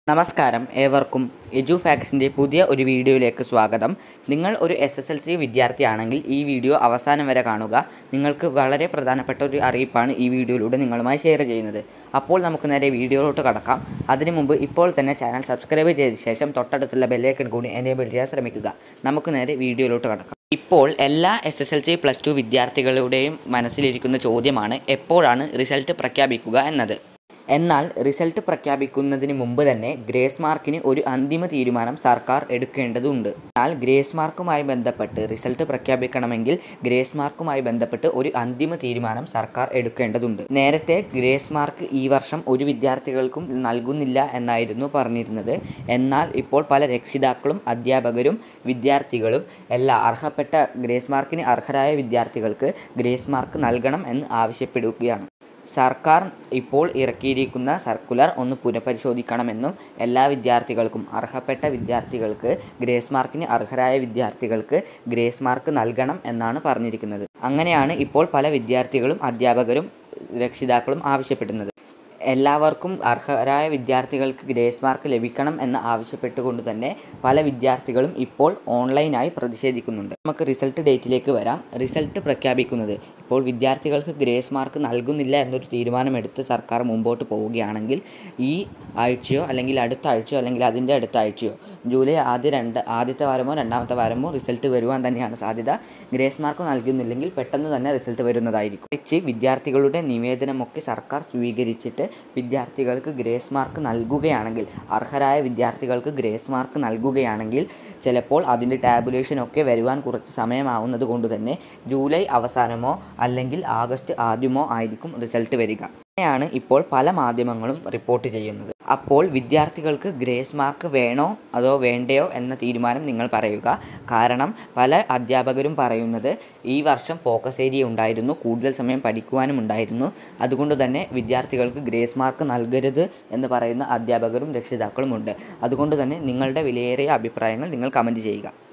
നമസ്കാരം ഏവർക്കും എജു ഫാക്സിൻ്റെ പുതിയ ഒരു വീഡിയോയിലേക്ക് സ്വാഗതം നിങ്ങൾ ഒരു എസ് എസ് എൽ സി വിദ്യാർത്ഥിയാണെങ്കിൽ ഈ വീഡിയോ അവസാനം വരെ കാണുക നിങ്ങൾക്ക് വളരെ പ്രധാനപ്പെട്ട ഒരു അറിയിപ്പാണ് ഈ വീഡിയോയിലൂടെ നിങ്ങളുമായി ഷെയർ ചെയ്യുന്നത് അപ്പോൾ നമുക്ക് നേരെ വീഡിയോയിലോട്ട് കടക്കാം അതിനു മുമ്പ് ഇപ്പോൾ തന്നെ ചാനൽ സബ്സ്ക്രൈബ് ചെയ്ത ശേഷം തൊട്ടടുത്തുള്ള ബെല്ലൈക്കൺ കൂടി എനേബിൾ ചെയ്യാൻ ശ്രമിക്കുക നമുക്ക് നേരെ വീഡിയോയിലോട്ട് കടക്കാം ഇപ്പോൾ എല്ലാ S S L C plus two വിദ്യാർത്ഥികളുടെയും മനസ്സിലിരിക്കുന്ന ചോദ്യമാണ് എപ്പോഴാണ് റിസൾട്ട് പ്രഖ്യാപിക്കുക എന്നത് എന്നാൽ റിസൾട്ട് പ്രഖ്യാപിക്കുന്നതിന് മുമ്പ് തന്നെ ഗ്രേസ് മാർക്കിന് ഒരു അന്തിമ തീരുമാനം സർക്കാർ എടുക്കേണ്ടതുണ്ട് എന്നാൽ ഗ്രേസ് മാർക്കുമായി ബന്ധപ്പെട്ട് റിസൾട്ട് പ്രഖ്യാപിക്കണമെങ്കിൽ ഗ്രേസ് മാർക്കുമായി ബന്ധപ്പെട്ട് ഒരു അന്തിമ തീരുമാനം സർക്കാർ എടുക്കേണ്ടതുണ്ട് നേരത്തെ ഗ്രേസ് മാർക്ക് ഈ വർഷം ഒരു വിദ്യാർത്ഥികൾക്കും നൽകുന്നില്ല എന്നായിരുന്നു പറഞ്ഞിരുന്നത് എന്നാൽ ഇപ്പോൾ പല രക്ഷിതാക്കളും അധ്യാപകരും വിദ്യാർത്ഥികളും എല്ലാ അർഹപ്പെട്ട ഗ്രേസ് മാർക്കിന് അർഹരായ വിദ്യാർത്ഥികൾക്ക് ഗ്രേസ് മാർക്ക് നൽകണം എന്ന് ആവശ്യപ്പെടുകയാണ് സർക്കാർ ഇപ്പോൾ ഇറക്കിയിരിക്കുന്ന സർക്കുലർ ഒന്ന് പുനഃപരിശോധിക്കണമെന്നും എല്ലാ വിദ്യാർത്ഥികൾക്കും അർഹപ്പെട്ട വിദ്യാർത്ഥികൾക്ക് ഗ്രേസ് മാർക്കിന് അർഹരായ വിദ്യാർത്ഥികൾക്ക് ഗ്രേസ് മാർക്ക് നൽകണം എന്നാണ് പറഞ്ഞിരിക്കുന്നത് അങ്ങനെയാണ് ഇപ്പോൾ പല വിദ്യാർത്ഥികളും അധ്യാപകരും രക്ഷിതാക്കളും ആവശ്യപ്പെടുന്നത് എല്ലാവർക്കും അർഹരായ വിദ്യാർത്ഥികൾക്ക് ഗ്രേസ് മാർക്ക് ലഭിക്കണം എന്ന് ആവശ്യപ്പെട്ടുകൊണ്ട് തന്നെ പല വിദ്യാർത്ഥികളും ഇപ്പോൾ ഓൺലൈനായി പ്രതിഷേധിക്കുന്നുണ്ട് നമുക്ക് റിസൾട്ട് ഡേറ്റിലേക്ക് വരാം റിസൾട്ട് പ്രഖ്യാപിക്കുന്നത് ഇപ്പോൾ വിദ്യാർത്ഥികൾക്ക് ഗ്രേസ് മാർക്ക് നൽകുന്നില്ല എന്നൊരു തീരുമാനമെടുത്ത് സർക്കാർ മുമ്പോട്ട് പോവുകയാണെങ്കിൽ ഈ ആഴ്ചയോ അല്ലെങ്കിൽ അടുത്ത ആഴ്ചയോ അല്ലെങ്കിൽ അതിൻ്റെ അടുത്ത ആഴ്ചയോ ജൂലൈ ആദ്യ രണ്ട് ആദ്യത്തെ വാരമോ രണ്ടാമത്തെ വാരമോ റിസൾട്ട് വരുവാൻ തന്നെയാണ് സാധ്യത ഗ്രേസ് മാർക്ക് നൽകുന്നില്ലെങ്കിൽ പെട്ടെന്ന് തന്നെ റിസൾട്ട് വരുന്നതായിരിക്കും വെച്ച് വിദ്യാർത്ഥികളുടെ നിവേദനമൊക്കെ സർക്കാർ സ്വീകരിച്ചിട്ട് വിദ്യാർത്ഥികൾക്ക് ഗ്രേസ് മാർക്ക് നൽകുകയാണെങ്കിൽ അർഹരായ വിദ്യാർത്ഥികൾക്ക് ഗ്രേസ് മാർക്ക് നൽകുകയാണെങ്കിൽ ചിലപ്പോൾ അതിൻ്റെ ടാബുലേഷനൊക്കെ വരുവാൻ കുറച്ച് സമയമാവുന്നത് കൊണ്ട് തന്നെ ജൂലൈ അവസാനമോ അല്ലെങ്കിൽ ആഗസ്റ്റ് ആദ്യമോ ആയിരിക്കും റിസൾട്ട് വരിക അങ്ങനെയാണ് ഇപ്പോൾ പല മാധ്യമങ്ങളും റിപ്പോർട്ട് ചെയ്യുന്നത് അപ്പോൾ വിദ്യാർത്ഥികൾക്ക് ഗ്രേസ് മാർക്ക് വേണോ അതോ വേണ്ടയോ എന്ന തീരുമാനം നിങ്ങൾ പറയുക കാരണം പല അധ്യാപകരും പറയുന്നത് ഈ വർഷം ഫോക്കസ് ഏരിയ ഉണ്ടായിരുന്നു കൂടുതൽ സമയം പഠിക്കുവാനും ഉണ്ടായിരുന്നു അതുകൊണ്ട് തന്നെ വിദ്യാർത്ഥികൾക്ക് ഗ്രേസ് മാർക്ക് നൽകരുത് എന്ന് പറയുന്ന അധ്യാപകരും രക്ഷിതാക്കളും ഉണ്ട് അതുകൊണ്ട് തന്നെ നിങ്ങളുടെ വിലയേറിയ അഭിപ്രായങ്ങൾ നിങ്ങൾ കമൻറ്റ് ചെയ്യുക